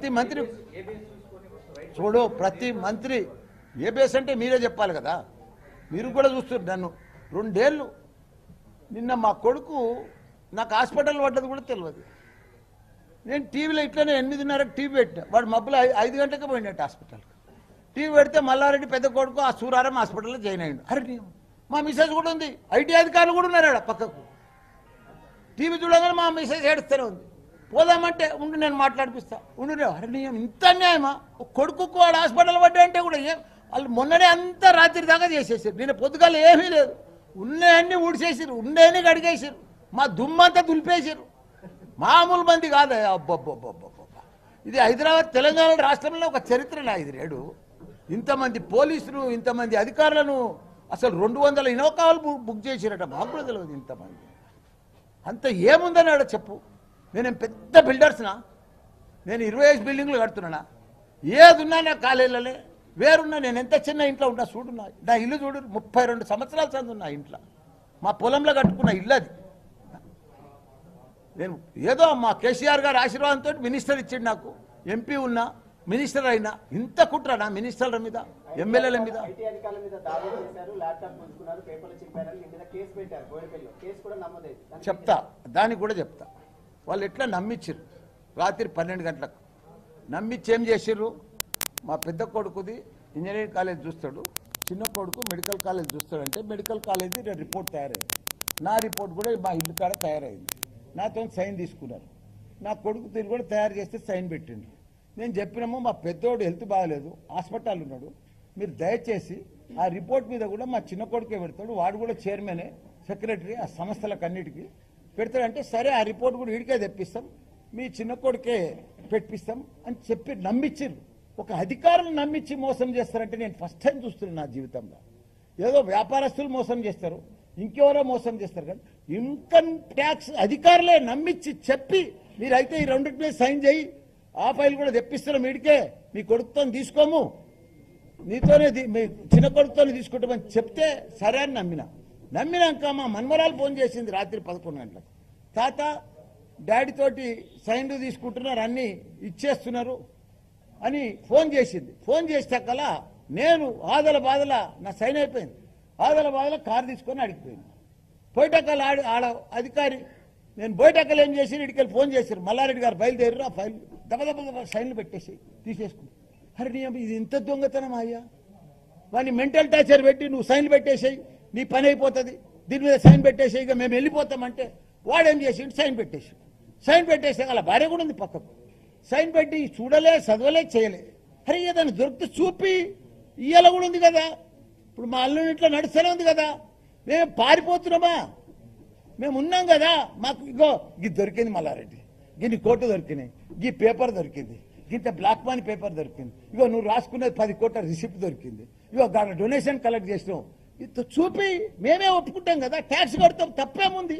ప్రతి మంత్రి చూడు ప్రతి మంత్రి ఏ బేస్ అంటే మీరే చెప్పాలి కదా మీరు కూడా చూస్తారు నన్ను రెండేళ్ళు నిన్న మా కొడుకు నాకు హాస్పిటల్ పడ్డది కూడా తెలియదు నేను టీవీలో ఇట్లనే ఎనిమిదిన్నరకు టీవీ పెట్టినా వాడు మబ్బులు ఐ- ఐదు గంటలకు పోయినట్టు హాస్పిటల్కి టీవీ పెడితే మల్లారెడ్డి పెద్ద కొడుకు ఆ సూరారం హాస్పిటల్లో జాయిన్ అయ్యిండు అరే నీ- మా మిసెస్ కూడా ఉంది ఐటీ అధికారులు కూడా ఉన్నారు ఆడ పక్కకు టీవీ చూడగానే మా మిసెస్ ఏడుస్తూనే ఉంది పోదామంటే ఉండు నేను మాట్లాడిపిస్తా ఉండు రే. అరే నీ ఇంత అన్యాయమా ఒక కొడుకు వాడు హాస్పిటల్ పడ్డా అంటే కూడా ఏం వాళ్ళు మొన్ననే అంతా రాత్రి దాకా చేసేసారు నేను పొద్దుగాల ఏమీ లేదు ఉన్నాయన్నీ ఊడిసేసారు ఉన్నాయని కడిగేసారు మా దుమ్మంతా దులిపేసారు మామూలు మంది కాదు అబ్బబ్బబ్బబ్బబ్బ ఇది హైదరాబాద్ తెలంగాణ రాష్ట్రంలో ఒక చరిత్రనా ఇది రేడు ఇంతమంది పోలీసులు ఇంతమంది అధికారులను అసలు రెండు వందల ఇనోకాలు బుక్ చేసిరట మాకు కూడా తెలియదు ఇంతమంది అంత ఏముందన్నాడు చెప్పు నేనేం పెద్ద బిల్డర్స్నా నేను ఇరవై ఐదు బిల్డింగ్లు కడుతున్నానా ఏదున్నా నా కాలేజీలనే వేరున్నా నేను ఎంత చిన్న ఇంట్లో ఉన్నా చూడున్నా నా ఇల్లు చూడు ముప్పై రెండు సంవత్సరాల చందు ఉన్నా ఇంట్లో మా పొలంలో కట్టుకున్న ఇల్లు అది నేను ఏదో మా కేసీఆర్ గారి ఆశీర్వాదంతో మినిస్టర్ ఇచ్చిండు నాకు ఎంపీ ఉన్నా మినిస్టర్ అయినా ఇంత కుట్రనా మినిస్టర్ల మీద ఎమ్మెల్యేల మీద ఐటీ అధికారుల మీద దాడి చేశారు ల్యాప్టాప్ పుంజుకున్నారు పేపర్లు చింపారని మీ మీద కేసు పెట్టారు బోడిపల్లిలో కేసు కూడా నమ్మలేదు దానికి చెప్తా దానికి కూడా చెప్తా వాళ్ళు ఎట్లా నమ్మించారు రాత్రి పన్నెండు గంటలకు నమ్మించి ఏం చేసిర్రు మా పెద్ద కొడుకుది ఇంజనీరింగ్ కాలేజ్ చూస్తాడు చిన్న కొడుకు మెడికల్ కాలేజ్ చూస్తాడంటే మెడికల్ కాలేజీ రిపోర్ట్ తయారైంది నా రిపోర్ట్ కూడా మా ఇల్లు కాడ తయారైంది నాతో సైన్ తీసుకున్నారు నా కొడుకు దీన్ని కూడా తయారు చేస్తే సైన్ పెట్టిండు నేను చెప్పినాము మా పెద్దోడు హెల్త్ బాగాలేదు హాస్పిటల్ ఉన్నాడు మీరు దయచేసి ఆ రిపోర్ట్ మీద కూడా మా చిన్న కొడుకే పెడతాడు వాడు కూడా చైర్మనే సెక్రటరీ ఆ సంస్థలకు అన్నిటికీ పెడతాడంటే సరే ఆ రిపోర్ట్ కూడా వీడికే తెప్పిస్తాం మీ చిన్న కొడుకే పెట్టిస్తాం అని చెప్పి నమ్మించారు ఒక అధికారులు నమ్మించి మోసం చేస్తారంటే నేను ఫస్ట్ టైం చూస్తున్నాను నా జీవితంలో ఏదో వ్యాపారస్తులు మోసం చేస్తారు ఇంకెవరో మోసం చేస్తారు కానీ ఇన్కమ్ ట్యాక్స్ అధికారులే నమ్మించి చెప్పి మీరైతే ఈ రెండింటి మీద సైన్ చేయి ఆ ఫైల్ కూడా తెప్పిస్తున్నాం వీడికే మీ కొడుకుతో తీసుకోము నీతోనే తీ- మీ చిన్న కొడుకుతోనే తీసుకుంటామని చెప్తే సరే అని నమ్మిన నమ్మినాక మా మన్మరాలు ఫోన్ చేసింది రాత్రి పదకొండు గంటలకు తాత డాడీ తోటి సైన్లు తీసుకుంటున్నారు అన్ని ఇచ్చేస్తున్నారు అని ఫోన్ చేసింది ఫోన్ చేసాకలా నేను ఆదల బాధల నా సైన్ అయిపోయింది ఆదల బాధల కారు తీసుకొని అడిగిపోయింది పోయిటక్కలు ఆడి ఆడ అధికారి నేను పోయిటక్కలు ఏం చేసి ఇడికి ఫోన్ చేశారు మల్లారెడ్డి గారు బయలుదేరారు ఆ ఫైల్ దెబ్బ దెబ్బ దెబ్బ సైన్లు పెట్టేసి తీసేసుకుని అరే నీ అమ్మ ఇది ఇంత దొంగతనం అయ్యా వాడిని మెంటల్ టార్చర్ పెట్టి నువ్వు సైన్ పెట్టేసేయి నీ పని అయిపోతుంది దీని మీద సైన్ పెట్టేసేయి ఇక మేము వెళ్ళిపోతామంటే వాడేం చేసి సైన్ పెట్టేసి సైన్ పెట్టేసే అలా భార్య కూడా ఉంది పక్కకు సైన్ పెట్టి చూడలే చదవలే చేయలే అరే ఏదైనా దొరికితే చూపి ఇయ్యాల కూడా ఉంది కదా ఇప్పుడు మా అల్లుని ఇట్లా నడుస్తూనే ఉంది కదా మేము పారిపోతున్నామా మేము ఉన్నాం కదా మాకు ఇగో ఇది దొరికింది మల్లారెడ్డి గిన్ని కోట్లు దొరికినాయి గీ పేపర్ దొరికింది గింత బ్లాక్ మనీ పేపర్ దొరికింది ఇగో నువ్వు రాసుకునేది పది కోట్ల రిసిప్ట్ దొరికింది ఇగో దాని డొనేషన్ కలెక్ట్ చేసినావు ఇది చూపి మేమే ఒప్పుకుంటాం కదా ట్యాక్స్ కడతాం తప్పేముంది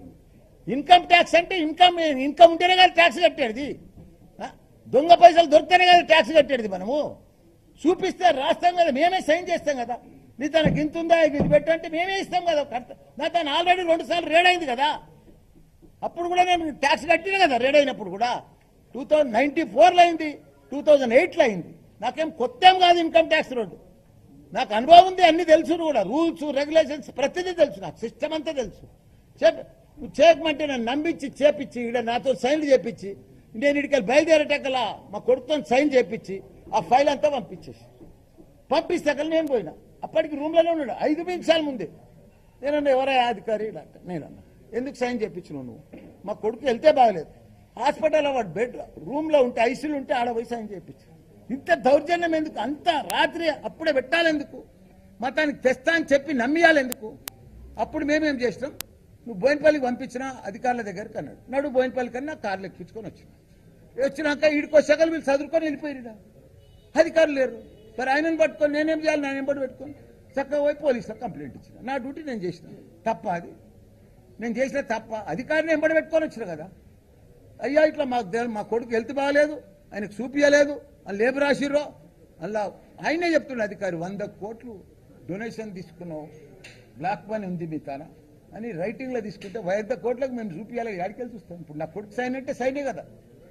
ఇన్కమ్ ట్యాక్స్ అంటే ఇన్కమ్ ఇన్కమ్ ఉంటేనే కదా ట్యాక్స్ కట్టేది ఆ? దొంగ పైసలు దొరికితేనే కదా ట్యాక్స్ కట్టేది మనము చూపిస్తే రాస్తాం కదా మేమే సైన్ చేస్తాం కదా నీ తనకి ఇంత ఉందా ఇది పెట్టంటే మేమే ఇస్తాం కదా కడతా నా తను ఆల్రెడీ రెండు సార్లు రేడ్ అయింది కదా అప్పుడు కూడా నేను ట్యాక్స్ కట్టిన కదా రేడ్ అయినప్పుడు కూడా టూ థౌజండ్ నైన్టీ ఫోర్లో అయింది టూ థౌజండ్ ఎయిట్లో అయింది నాకేం కొత్త ఏం కాదు ఇన్కమ్ ట్యాక్స్ రోడ్డు నాకు అనుభవం ఉంది అన్ని తెలుసు కూడా రూల్స్ రెగ్యులేషన్స్ ప్రతిదీ తెలుసు నాకు సిస్టమ్ అంతా తెలుసు చెప్ నువ్వు చేయకమంటే నన్ను నమ్మించి చేపించి ఇక్కడ నాతో సైన్లు చేపించి నేను ఇక్కడికి బయలుదేరేటక్కలా మా కొడుకుతో సైన్ చేపించి ఆ ఫైల్ అంతా పంపించేసి పంపిస్తే అక్కడ నేను పోయినా అప్పటికి రూమ్లోనే ఉన్నాడు ఐదు నిమిషాల ముందే నేనన్నా ఎవరా అధికారి డాక్టర్ నేనన్నా ఎందుకు సైన్ చేయించినావు నువ్వు మా కొడుకు వెళ్తే బాగలేదు హాస్పిటల్లో వాడు బెడ్ రూమ్లో ఉంటే ఐసీలు ఉంటే ఆడ పోయి సైన్ చేయించు ఇంత దౌర్జన్యం ఎందుకు అంత రాత్రి అప్పుడే పెట్టాలెందుకు మతానికి తెస్తా అని చెప్పి నమ్మియాలి ఎందుకు అప్పుడు మేమేం చేసినాం నువ్వు బోయినపల్లికి పంపించినా అధికారుల దగ్గరికి అన్నాడు నడు బోయినపల్లి కన్నా కార్లు ఎక్కించుకొని వచ్చిన వచ్చినాక ఈడికి వచ్చాక వీళ్ళు చదువుకొని వెళ్ళిపోయిరా అధికారులు లేరు మరి ఆయనను పట్టుకొని నేనేం చేయాలి నేను ఎంబడి పెట్టుకొని చక్కగా పోయి పోలీసులకు కంప్లైంట్ ఇచ్చిన నా డ్యూటీ నేను చేసిన తప్ప అది నేను చేసిన తప్ప అధికారిని ఎంబడి పెట్టుకొని వచ్చిన కదా అయ్యా ఇట్లా మాకు తెల- మా కొడుకు హెల్త్ బాగాలేదు ఆయనకు చూపియలేదు అని లేబు రాసిర్రో అలా ఆయనే చెప్తుండే అధికారి వంద కోట్లు డొనేషన్ తీసుకున్నావు బ్లాక్ మనీ ఉంది మీ తన అని రైటింగ్లో తీసుకుంటే వంద కోట్లకు మేము చూపియాలి ఎక్కడికి చూస్తాం ఇప్పుడు నా కొడుకు సైన్ అంటే సైనే కదా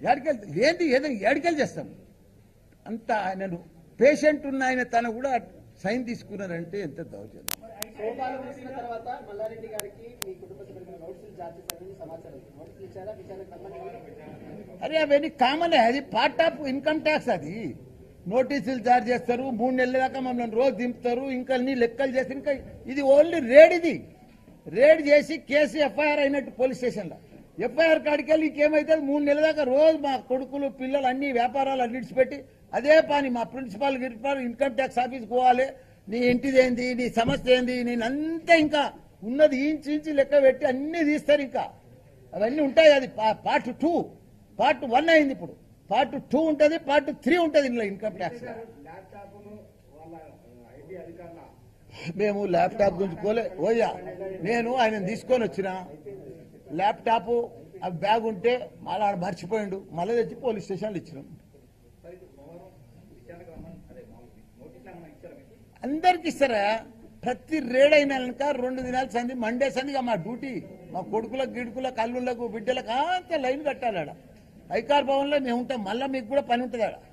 ఏడికెళ్తా ఏంటి ఏదో ఏడికెళ్ళి చేస్తాం అంత ఆయనను పేషెంట్ ఉన్న ఆయన తన కూడా సైన్ తీసుకున్నారంటే ఎంత దౌర్జన్యం సోపాలు ముగిసిన తర్వాత మల్లారెడ్డి గారికి మీ కుటుంబ సభ్యులకు నోటీసులు జారీ చేశారని సమాచారం నోటీసులు ఇచ్చారా విచారణకు సంబంధించి అరే అవన్నీ కామన్ అది పార్ట్ ఆఫ్ ఇన్కమ్ ట్యాక్స్ అది నోటీసులు జారీ చేస్తారు మూడు నెలల దాకా మమ్మల్ని రోజు దింపుతారు ఇంకా అన్ని లెక్కలు చేసి ఇంకా ఇది ఓన్లీ రేడ్ ఇది రేడ్ చేసి కేసు ఎఫ్ఐఆర్ అయినట్టు పోలీస్ స్టేషన్లో ఎఫ్ఐఆర్ కాడికి వెళ్ళి ఇంకేమైతే మూడు నెలల దాకా రోజు మా కొడుకులు పిల్లలు అన్ని వ్యాపారాలు అన్ని విడిచిపెట్టి అదే పని మా ప్రిన్సిపాల్ గిరిపాల్ ఇన్కమ్ ట్యాక్స్ ఆఫీస్కి పోవాలి నీ ఇంటిది ఏంది నీ సమస్య ఏంది నేను అంతా ఇంకా ఉన్నది ఇంచి ఇంచి లెక్క పెట్టి అన్ని తీస్తారు ఇంకా అవన్నీ ఉంటాయి అది పా- పార్ట్ టూ పార్ట్ వన్ అయింది ఇప్పుడు పార్ట్ టూ ఉంటుంది పార్ట్ త్రీ ఉంటుంది ఇందులో ఇన్కమ్ ట్యాక్స్ మేము ల్యాప్టాప్ గురించి పోలే ఓయ్యా నేను ఆయన తీసుకొని వచ్చిన ల్యాప్టాప్ ఆ బ్యాగ్ ఉంటే మళ్ళీ ఆడ మర్చిపోయిండు మళ్ళీ తెచ్చి పోలీస్ స్టేషన్లో ఇచ్చినాం అందరికి ఇస్తారా ప్రతి రేడ్ అయిన వెనక రెండు దినాలు సంది మండే సందిగా మా డ్యూటీ మా కొడుకులకు గిడుకులకు అల్లుళ్ళకు బిడ్డలకు అంత లైన్ కట్టాలి ఆడ ఐకార్ భవన్లో మేము ఉంటాం మళ్ళీ మీకు కూడా పని ఉంటుంది ఆడ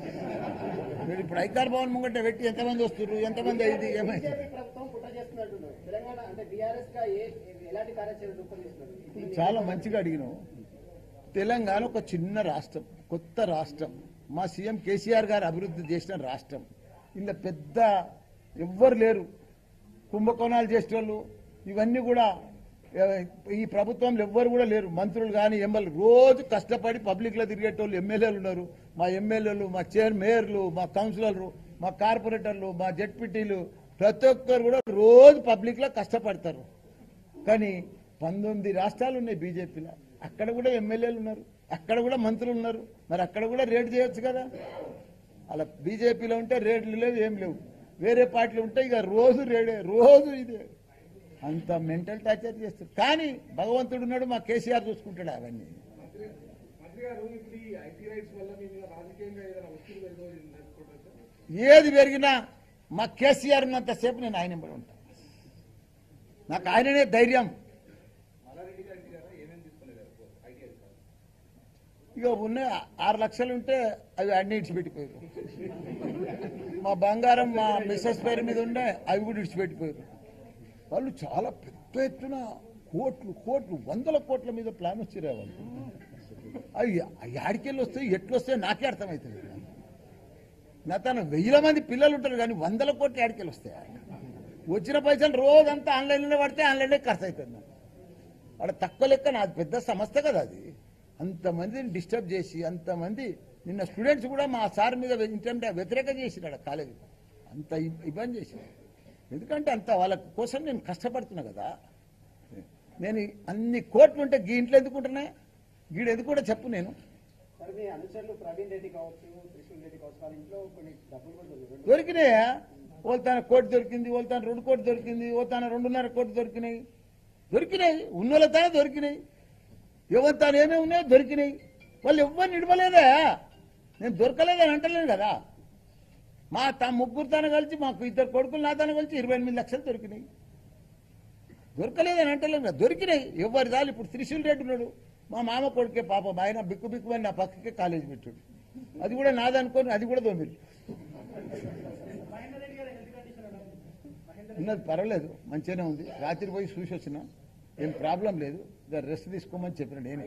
మీరు ఇప్పుడు ఐకార్ భవన్ ముంగట పెట్టి ఎంతమంది వస్తున్నారు ఎంతమంది అయింది ఏమైంది బీజేపీ ప్రభుత్వం కుట్ర చేస్తున్నట్టున్నారు తెలంగాణ అంటే బీఆర్ఎస్ గా ఏ ఎలాంటి కార్యాచరణ రూపొందిస్తున్నారు చాలా మంచిగా అడిగినావు తెలంగాణ ఒక చిన్న రాష్ట్రం కొత్త రాష్ట్రం మా సీఎం కేసీఆర్ గారు అభివృద్ధి చేసిన రాష్ట్రం ఇలా పెద్ద ఎవ్వరు లేరు కుంభకోణాలు చేసేవాళ్ళు ఇవన్నీ కూడా ఏ, ఈ ప్రభుత్వంలో ఎవ్వరు కూడా లేరు మంత్రులు కానీ ఎమ్మెల్యే రోజు కష్టపడి పబ్లిక్లో తిరిగేటోళ్ళు ఎమ్మెల్యేలు ఉన్నారు మా ఎమ్మెల్యేలు మా చైర్ మేయర్లు మా కౌన్సిలర్లు మా కార్పొరేటర్లు మా జడ్పీటీలు ప్రతి ఒక్కరు కూడా రోజు పబ్లిక్లో కష్టపడతారు కానీ పంతొమ్మిది రాష్ట్రాలు ఉన్నాయి బీజేపీలో అక్కడ కూడా ఎమ్మెల్యేలు ఉన్నారు అక్కడ కూడా మంత్రులు ఉన్నారు మరి అక్కడ కూడా రేట్ చేయొచ్చు కదా అలా బీజేపీలో ఉంటే రేట్లు లేవు ఏం లేవు వేరే పార్టీలు ఉంటే ఇక రోజు రేడే రోజు ఇదే అంత మెంటల్ టార్చర్ చేస్తారు కానీ భగవంతుడు ఉన్నాడు మా కేసీఆర్ చూసుకుంటాడు అవన్నీ మంత్రి గారు ఇప్పుడు ఈ ఐటీ రైట్స్ వల్ల మీ మీద రాజకీయంగా ఏదైనా ఒత్తిడి పెరుగుతుంది ఏది పెరిగినా మా కేసీఆర్ ఉన్నంతసేపు నేను ఆయన వెంబడి ఉంటాను నాకు ఆయననే ధైర్యం మల్లారెడ్డి గారికి గారు ఏమేమి తీసుకునేవారు ఐటీ అధికారులు ఇక ఉన్న ఆరు లక్షలు ఉంటే అవి అన్ని ఇడిచిపెట్టిపోయారు మా బంగారం మా మిస్సెస్ పేరు మీద ఉండే అవి కూడా ఇడిచిపెట్టిపోయారు వాళ్ళు చాలా పెద్ద ఎత్తున కోట్లు కోట్లు వందల కోట్ల మీద ప్లాన్ వచ్చిరా వాళ్ళు అవి యాడికెళ్ళి వస్తాయి ఎట్లు వస్తాయో నాకే అర్థమవుతుంది నా తన వెయ్యిల మంది పిల్లలు ఉంటారు కానీ వందల కోట్లు యాడికెళ్ళి వస్తాయి వచ్చిన పైసలు రోజంతా ఆన్లైన్లో పడితే ఆన్లైన్లో ఖర్చు అవుతుంది నాకు. అక్కడ తక్కువ లెక్క నాది పెద్ద సంస్థ కదా అది అంతమందిని డిస్టర్బ్ చేసి అంతమంది నిన్న స్టూడెంట్స్ కూడా మా సార్ మీద ఇంటర్నెట్ వ్యతిరేకం చేసినాడు కాలేజీ అంత ఇబ్- ఇబ్బంది చేసి ఎందుకంటే అంత వాళ్ళ కోసం నేను కష్టపడుతున్నా కదా నేను ఈ అన్ని కోట్లు ఉంటే గీ ఇంట్లో ఎందుకు ఉంటున్నాయి గీడు ఎందుకు కూడా చెప్పు నేను మరి మీ అనుచరులు ప్రవీణ్ రెడ్డి కావచ్చు త్రిశూల్ రెడ్డి కావచ్చు వాళ్ళ ఇంట్లో కొన్ని డబ్బులు కూడా దొరికాయి. దొరికినాయా వాళ్ళ తన కోటి దొరికింది వాళ్ళ తన రెండు కోటి దొరికింది వాళ్ళ తన రెండున్నర కోటి దొరికినాయి దొరికినాయి ఉన్నోళ్ళ తానే దొరికినాయి ఎవరి తాను ఏమేమి ఉన్నాయో దొరికినాయి వాళ్ళు ఎవ్వరిని ఇడవలేదా నేను దొరకలేదని అంటలేను కదా మా తా ముగ్గురు తన కలిసి మాకు ఇద్దరు కొడుకులు నా తన కలిసి ఇరవై ఎనిమిది లక్షలు దొరికినాయి దొరకలేదని అంటలేను కదా దొరికినాయి ఎవరి దాని ఇప్పుడు త్రిశూల్ రెడ్డి ఉన్నాడు మా మామ కొడుకే పాపం ఆయన బిక్కు బిక్కుమని నా పక్కకే కాలేజ్ పెట్టాడు అది కూడా నాదనుకోని అది కూడా దొంగిలి ఉన్నది పర్వాలేదు మంచిగానే ఉంది రాత్రి పోయి చూసి వచ్చిన ఏం ప్రాబ్లం లేదు ఇక రెస్ట్ తీసుకోమని చెప్పిన నేనే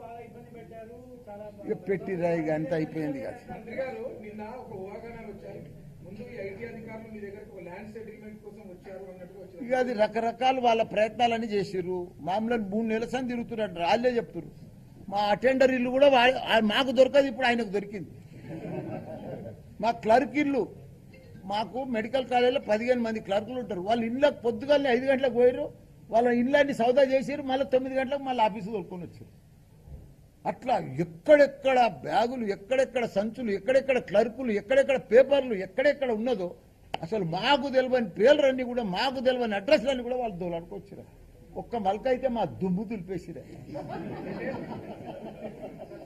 ఇక పెట్టిరా ఇక అంతా అయిపోయింది కదా మంత్రి గారు నిన్న ఒక ఊహాగానాలు వచ్చాయి ముందు ఈ ఐటీ అధికారులు మీ దగ్గరకు ఒక ల్యాండ్ సెటిల్మెంట్ కోసం వచ్చారు అన్నట్టుగా వచ్చారు ఇక అది రకరకాల వాళ్ళ ప్రయత్నాలన్నీ చేసిర్రు మామూలు మూడు నెలల సంది తిరుగుతున్నారు వాళ్ళే చెప్తున్నారు మా అటెండర్ ఇల్లు కూడా వా- ఆ- మాకు దొరకదు ఇప్పుడు ఆయనకు దొరికింది మా క్లర్క్ ఇల్లు మాకు మెడికల్ కాలేజీలో పదిహేను మంది క్లర్కులు ఉంటారు వాళ్ళ ఇళ్ళకి పొద్దుగానే ఐదు గంటలకు పోయారు వాళ్ళ ఇళ్ళన్ని సౌదా చేసారు మళ్ళీ తొమ్మిది గంటలకు మళ్ళీ ఆఫీసు దొరుకుని వచ్చారు అట్లా ఎక్కడెక్కడ బ్యాగులు ఎక్కడెక్కడ సంచులు ఎక్కడెక్కడ క్లర్కులు ఎక్కడెక్కడ పేపర్లు ఎక్కడెక్కడ ఉన్నదో అసలు మాకు తెలియని పేర్లన్నీ కూడా మాకు తెలియని అడ్రస్లన్నీ కూడా వాళ్ళు దోలాడుకొచ్చిరా ఒక్క మలక అయితే మా దుమ్ము దులిపేసిరా